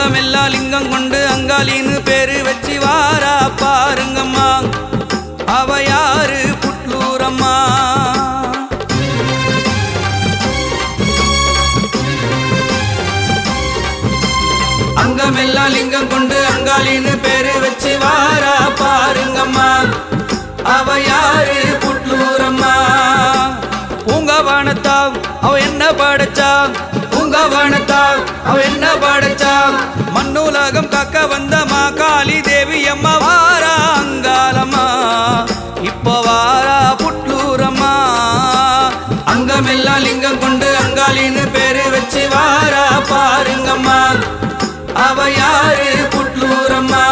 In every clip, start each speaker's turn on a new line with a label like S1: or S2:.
S1: அங்கமெல்லாம் லிங்கம் கொண்டு அங்காளின்னு பேரு வச்சு வாரா பாருங்கம்மா அவ யாரு புட்லூரம்மா அங்கமெல்லாம் லிங்கம் கொண்டு அங்காளின்னு பேரு வச்சு வாரா பாருங்கம்மா அவ யாரு புட்லூரம்மா பூங்கவானத்தா அவ என்ன படைச்சா பூங்கவானத்தா அவ என்ன படைச்சா மண்ணுலகம் காக்க வந்த மா காளி தேவி அம்மா வாரா அங்காளம்மா இப்போ வாரா புட்லூரம்மா அங்கமெல்லாம் லிங்கம் கொண்டு அங்காளின்னு பேரு வச்சு வாரா பாருங்கம்மா அவ யாரு புட்லூரம்மா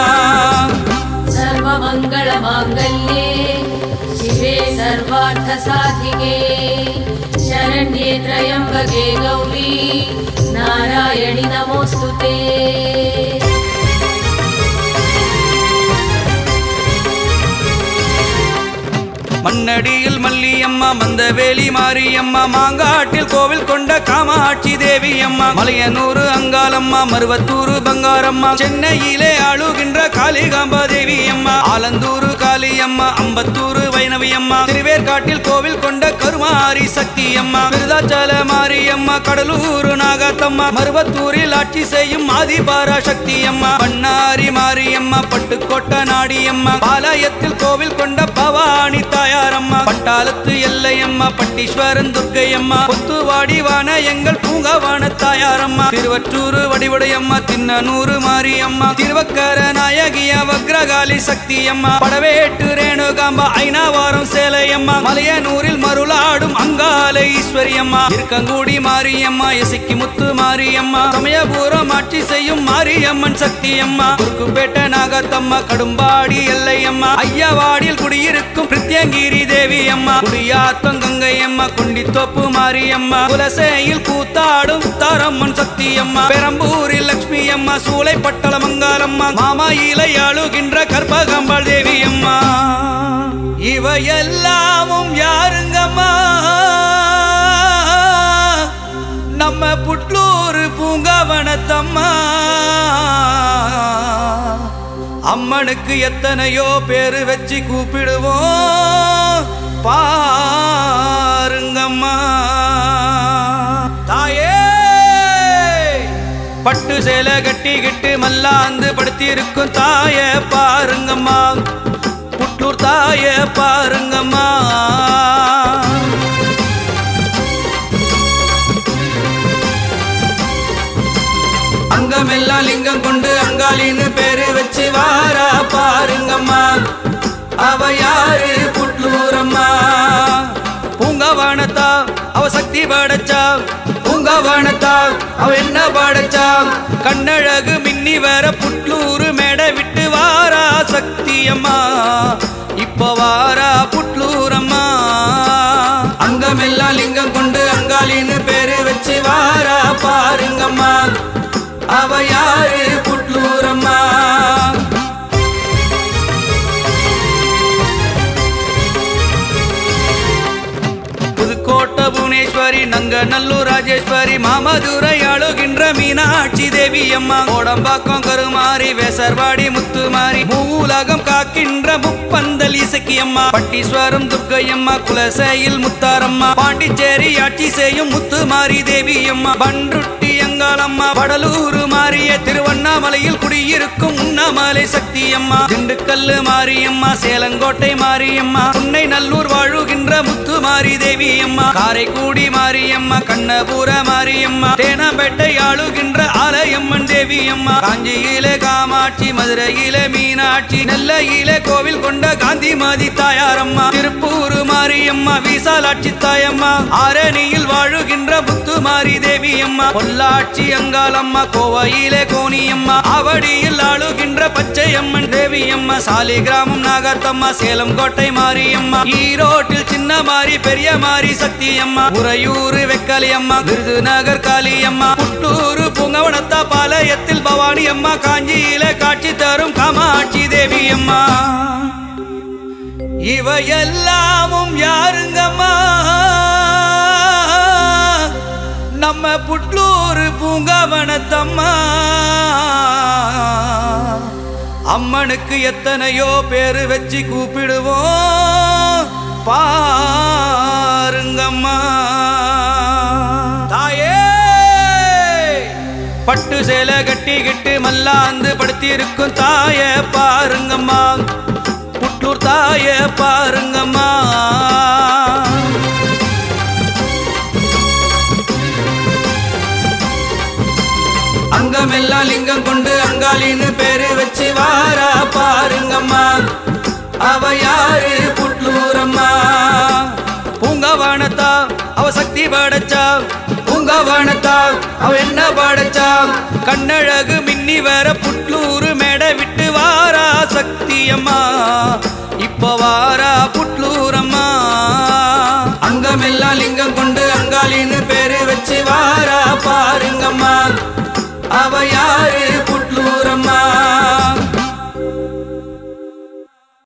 S2: सर्वमङ्गलमाङ्गल्ये शिवे सर्वार्थसाधिके शरण्ये त्र्यम्बके गौरी नारायणि नमोऽस्तु ते
S1: மண்ணடியில் மல்லியம்மா மந்தவேலி மாரியம்மா மாங்காட்டில் கோவில் கொண்ட காமாட்சி தேவி அம்மா மலையனூர் அங்காளம்மா மருவத்தூர் பங்காரம்மா சென்னையிலே ஆளுகின்ற காளிகாம்பா தேவி அம்மா ஆலந்தூர் காளியம்மா அம்பத்தூர் வைணவி அம்மா திருவேற்காட்டில் கோவில் கொண்ட கருமாரி சக்தி அம்மா விருதாச்சல மாரியம்மா கடலூர் நாகாத்தம்மா மருவத்தூரில் ஆட்சி செய்யும் ஆதிபாரா சக்தி அம்மா பண்ணாரி மாரியம்மா பட்டுக்கோட்டை நாடியம்மா பாளையத்தில் கோவில் கொண்ட பவானி தாயாரம்மா பட்டாளத்து எல்லையம்மா பட்டீஸ்வரன் துர்க்கையம்மா புத்துவாடி வான எங்கள் பூங்காவான தாயாரம்மா திருவற்றூர் வடிவுடையம்மா தின்னனூர் மாரியம்மா திருவக்கர நாயகிய வக்ரகாளி சக்தி அம்மா படவேட்டு ரேணுகாம்பா ஐநாவாரம் சேலையம்மா மலையனூரில் மருளாடும் அங்காலை ஈஸ்வரி அம்மா இருக்கங்கூடி மாரியம்மா எசிக்கி முத்து மாரியம்மா சமயபுரம் ஆட்சி செய்யும் மாரியம்மன் சக்தி அம்மா குறுக்குப்பேட்டை நாகத்தம்மா கடும்பாடி எல்லையம்மா ஐயாவாடியில் குடியிருக்கும் பிரித்யங்கிரி தேவி அம்மா குடியாத்தம் கங்கை அம்மா குண்டித்தோப்பு மாரியம்மா குலசேயில் கூத்தாடும் தாரம்மன் சக்தி அம்மா பெரம்பூரில் லட்சுமி அம்மா சூளை பட்டள மங்காளம்மா மாமாயிலை ஆளுகின்ற கற்பகம்பாள் தேவி அம்மா இவையெல்லாமும் யாருங்கம்மா நம்ம புட்லூர் பூங்காவனத்தம்மா அம்மனுக்கு எத்தனையோ பேரு வச்சு கூப்பிடுவோம் பாருங்கம்மா தாயே பட்டு சேலை கட்டிக்கிட்டு மல்லாந்து படுத்திருக்கும் தாய பாருங்கம்மா புட்லூர் தாய பாருங்கம்மா அங்கமெல்லாம் லிங்கம் கொண்டு அங்காளின்னு பேரு வச்சு வாரா பாருங்கம்மா அவ யாரு புட்லூரம்மா பூங்கவானத்தா அவ சக்தி படைச்சா பூங்கவானத்தா அவ என்ன படைச்சா கண்ணழகு மின்னி வர புட்லூரு மேடை விட்டு வாரா சக்தி அம்மா இப்போ வாரா புட்லூரம்மா அங்கமெல்லாம் லிங்கம் கொண்டு அங்காளின்னு பேரு வச்சு வாரா பாருங்கம்மா அவ யாரு புட்லூரம்மா புதுக்கோட்டை புவனேஸ்வரி நங்கநல்லூர் ராஜேஸ்வரி மாமதுரை ஆளுகின்ற மீனாட்சி தேவி அம்மா கோடம்பாக்கம் கருமாரி வேசர்வாடி முத்துமாரி மூலகம் காக்கின்ற முப்பந்தல் இசக்கி அம்மா பட்டீஸ்வரம் துர்க்கையம்மா குலசையில் முத்தாரம்மா பாண்டிச்சேரி ஆட்சி செய்யும் முத்துமாரி தேவி அம்மா பன்ருட்டி அங்காளம்மா வடலூர் மாறிய திருவண்ணாமலையில் குடியிருக்கும் உண்ணாமலை சக்தி அம்மா திண்டுக்கல்லு மாரியம்மா சேலங்கோட்டை மாரியம்மா உன்னை நல்லூர் வாழுகின்ற முத்துமாரி தேவி அம்மா காரைக்குடி மாரியம்மா கண்ணபுர மாரியம்மா தேனாம்பேட்டை ஆளுகின்ற ஆலயம்மன் தேவி அம்மா காஞ்சியிலே காமாட்சி மதுரையிலே மீனாட்சி நெல்லையிலே கோவில் கொண்ட காந்திமதி தாயாரம்மா திருப்பூர் மாரியம்மா விசாலாட்சி தாயம்மா ஆரணியில் வாழுகின்ற முத்துமாரி தேவி அம்மா பொள்ளாட்சி அங்காளம்மா கோவையிலே கோணியம்மா ஆவடியில் ஆளுகின்ற பச்சையம்மன் தேவி அம்மா சாலி கிராமம் நாகத்தம்மா சேலம் கோட்டை மாரியம்மா ஈரோட்டில் சின்ன மாரி பெரிய மாரி சக்தி அம்மா உறையூர் வெக்காளி அம்மா விருதுநகர் காளி அம்மா புட்டூர் பூங்கவனத்தா பாளையத்தில் பவானி அம்மா காஞ்சியிலே காட்சி தரும் காமாட்சி தேவி அம்மா இவையெல்லாமும் யாருங்கம்மா நம்ம புட்லூர் பூங்காவனத்தம்மா அம்மனுக்கு எத்தனையோ பேரு வச்சு கூப்பிடுவோம் பாருங்கம்மா தாயே பட்டு சேலை கட்டிக்கிட்டு மல்லாந்து படுத்திருக்கும் தாய பாருங்கம்மா புட்லூர் தாய பாருங்கம்மா அங்கமெல்லாம் லிங்கம் கொண்டு அங்காளின்னு பேரு வச்சு வாரா பாருங்கம்மா அவ யாரு புட்லூரம்மா பூங்காவானத்தா அவ சக்தி படைச்சா பூங்காவானத்தா அவ என்ன படைச்சா கண்ணழகு மின்னி வர புட்லூரு மேடை விட்டு வாரா சக்தியம்மா இப்ப வாரா புட்லூரம்மா அங்கமெல்லாம் லிங்கம் கொண்டு அங்காளின்னு பேரு வச்சு வாரா பாருங்கம்மா அவ யாரு